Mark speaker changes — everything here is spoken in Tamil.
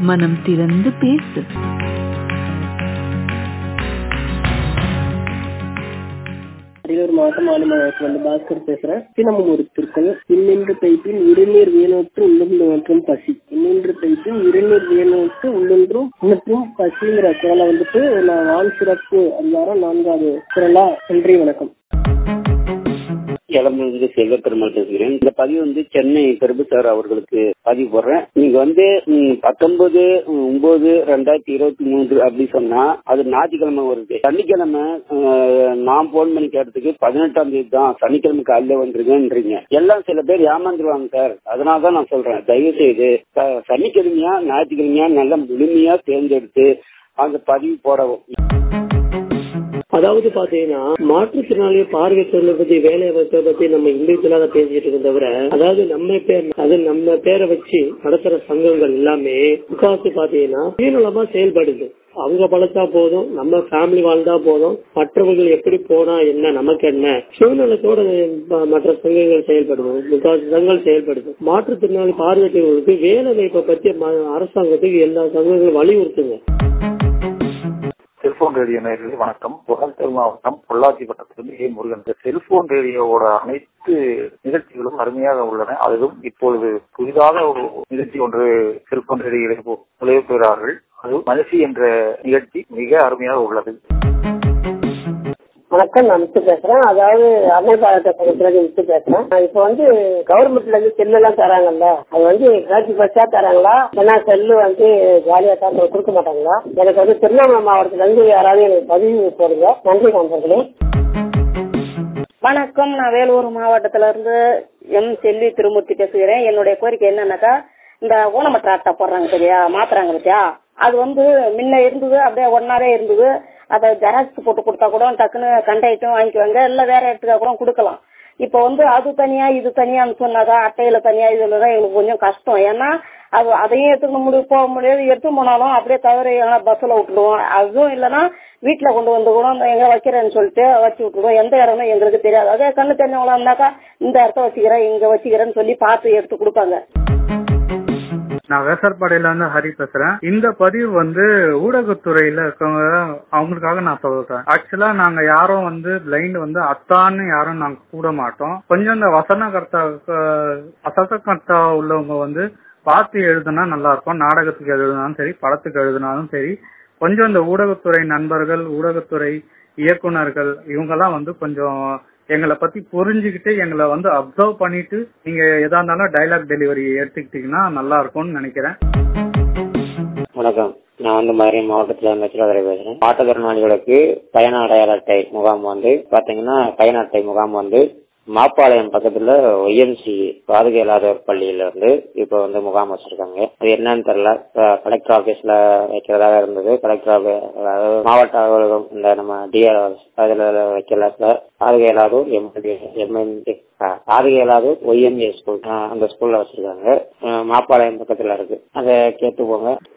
Speaker 1: மனம் திறந்து பேசு
Speaker 2: அரியலூர் மாவட்டம் ஆலிமாவட்டத்தில் வந்து பாஸ்கர் பேசுறேன் தினமும் ஒரு திருக்குறள் இன்னென்று பைப்பின் இருநீர் வேணூற்று உள்ளுண்டு மற்றும் பசி இன்னென்று பைப்பின் இருநீர் வேணூற்று உள்ளொன்றும் உணற்றும் பசிங்கிற குரலை வந்துட்டு நான் வான் சிறப்பு அதிகாரம் நான்காவது குரலா நன்றி வணக்கம்
Speaker 3: இளம்பிலிருந்து செல்வ பெருமாள் பேசுகிறேன் இந்த பதிவு வந்து சென்னை பிரபு சார் அவர்களுக்கு பதிவு போடுறேன் நீங்க வந்து ம், பத்தொன்பது ம், ஒன்பது ரெண்டாயிரத்தி இருபத்தி மூன்று அப்படி சொன்னா அது ஞாயிற்றுக்கிழமை வருது சனிக்கிழமை அஹ், நான் போன் பண்ணி கேட்டதுக்கு பதினெட்டாம் தேதி தான் சனிக்கிழமை காலையில வந்துருங்கன்றீங்க எல்லாம் சில பேர் ஏமாந்துருவாங்க சார் அதனால தான் நான் சொல்றேன் தயவு செய்து ச- சனிக்கிழமையா ஞாயிற்றுக்கிழமையா நல்லா முழுமையா தேர்ந்தெடுத்து அந்த பதிவு போடவும்
Speaker 4: அதாவது பாத்தீங்கன்னா மாற்றுத்திறனாளி பார்வைத்திறனை பத்தி வேலை வாய்ப்பை பத்தி நம்ம இண்டிவிஜுவலா பேசிட்டு இருக்கோம் தவிர அதாவது நம்ம பேர் அது நம்ம பேரை வச்சு நடத்துற சங்கங்கள் எல்லாமே முக்காவாசி பாத்தீங்கன்னா சுயநலமா செயல்படுது அவங்க பழத்தா போதும் நம்ம ஃபேமிலி வாழ்ந்தா போதும் மற்றவர்கள் எப்படி போனா என்ன நமக்கு என்ன சுயநலத்தோட ம- மற்ற சங்கங்கள் செயல்படுது முக்காவாசி சங்கங்கள் செயல்படுது மாற்றுத்திறனாளி பார்வையற்றவர்களுக்கு வேலை வாய்ப்பை பத்தி ம- அரசாங்கத்துக்கு எல்லா சங்கங்களும் வலியுறுத்துங்க
Speaker 5: செல்போன் ரேடியோ நேயர்களே வணக்கம் புகழ்தல் மாவட்டம் பொள்ளாச்சி வட்டத்திலிருந்து ஏ முருகன் இந்த செல்போன் ரேடியோவோட அனைத்து நிகழ்ச்சிகளும் அருமையாக உள்ளன அதிலும் இப்பொழுது புதிதாக ஒரு நிகழ்ச்சி ஒன்று செல்போன் ரேடியோவில் நுழைவு பெறுகிறார்கள் அது மனசி என்ற நிகழ்ச்சி மிக அருமையாக உள்ளது
Speaker 2: வணக்கம் நான் மிஸ்டர் பேசுறேன் அதாவது அன்னை பாரத சங்கத்துல இருந்து மிஸ்டர் பேசுறேன் நான் இப்போ வந்து கவர்மெண்ட்ல இருந்து செல்லு எல்லாம் தராங்கல்ல அது வந்து கிராஜி பஸ்ஸா தராங்களா ஏன்னா செல்லு வந்து ஜாலியா தான் கொடுக்க மாட்டாங்களா எனக்கு வந்து திருவண்ணாமலை மாவட்டத்துல இருந்து யாராவது எனக்கு பதிவு போடுங்க நன்றி நண்பர்களே
Speaker 6: வணக்கம் நான் வேலூர் மாவட்டத்துல இருந்து எம் செல்வி திருமூர்த்தி பேசுகிறேன் என்னுடைய கோரிக்கை என்னன்னாக்கா இந்த ஊனமற்ற அட்டை போடுறாங்க சரியா மாத்துறாங்க பத்தியா அது வந்து முன்ன இருந்தது அப்படியே ஒன்னாவே இருந்தது அதை ஜெராக்ஸ் போட்டு கொடுத்தா கூட டக்குன்னு கண்டாயிட்டும் வாங்கிக்குவாங்க இல்ல வேற இடத்துக்கா கூட கொடுக்கலாம் இப்ப வந்து அது தனியா இது தனியான்னு சொன்னாக்கா அட்டையில தனியா இதுல தான் எங்களுக்கு கொஞ்சம் கஷ்டம் ஏன்னா அது அதையும் எடுத்துக்க முடியும் போக முடியாது எடுத்து போனாலும் அப்படியே தவிர எங்கன்னா பஸ்ல விட்டுடுவோம் அதுவும் இல்லைன்னா வீட்டுல கொண்டு வந்து கூட இந்த எங்க வைக்கிறேன்னு சொல்லிட்டு வச்சு விட்டுடுவோம் எந்த இடம்னு எங்களுக்கு தெரியாது அதே கண்ணு தெரிஞ்சவங்களா இருந்தாக்கா இந்த இடத்த வச்சுக்கிறேன் இங்க வச்சுக்கிறேன்னு சொல்லி பார்த்து எடுத்து கொடுப்பாங்க
Speaker 7: நான் வேசர்பாடையில இருந்து ஹரி பேசுறேன் இந்த பதிவு வந்து ஊடகத்துறையில இருக்கவங்க அவங்களுக்காக நான் சொல்றேன் ஆக்சுவலா நாங்க யாரும் வந்து பிளைண்ட் வந்து அத்தான்னு யாரும் நாங்க கூட மாட்டோம் கொஞ்சம் இந்த வசனகர்த்தா வசனகர்த்தா உள்ளவங்க வந்து பார்த்து எழுதுனா நல்லா இருக்கும் நாடகத்துக்கு எழுதினாலும் சரி படத்துக்கு எழுதினாலும் சரி கொஞ்சம் இந்த ஊடகத்துறை நண்பர்கள் ஊடகத்துறை இயக்குனர்கள் இவங்கெல்லாம் வந்து கொஞ்சம் எங்களை பத்தி புரிஞ்சுக்கிட்டு எங்களை வந்து அப்சர்வ் பண்ணிட்டு நீங்க எதா இருந்தாலும் டைலாக் டெலிவரி எடுத்துக்கிட்டீங்கன்னா நல்லா இருக்கும்னு நினைக்கிறேன்
Speaker 3: வணக்கம் நான் வந்து மதுரை மாவட்டத்துல மெச்சிலாதுரை பேசுறேன் மாற்றுத்திறனாளிகளுக்கு பயண அடையாள அட்டை முகாம் வந்து பாத்தீங்கன்னா பயண அட்டை முகாம் வந்து மாப்பாளையம் பக்கத்துல ஒய்எம்சி பாதுகை இல்லாதவர் பள்ளியில இருந்து இப்ப வந்து முகாம் வச்சிருக்காங்க அது என்னன்னு தெரியல அஹ் கலெக்டர் ஆபீஸ்ல வைக்கிறதாக இருந்தது கலெக்டர் ஆபீ- அதாவது மாவட்ட அலுவலகம் இந்த நம்ம டிஆர் அதுல வைக்கல சார் பாதுகை இல்லாதோர் எம்என்டி பாதுகை இல்லாதோர் ஒய்எம்ஏ ஸ்கூல் அஹ் அந்த ஸ்கூல்ல வச்சிருக்காங்க அஹ் மாப்பாளையம் பக்கத்துல இருக்கு அதை கேட்டு போங்க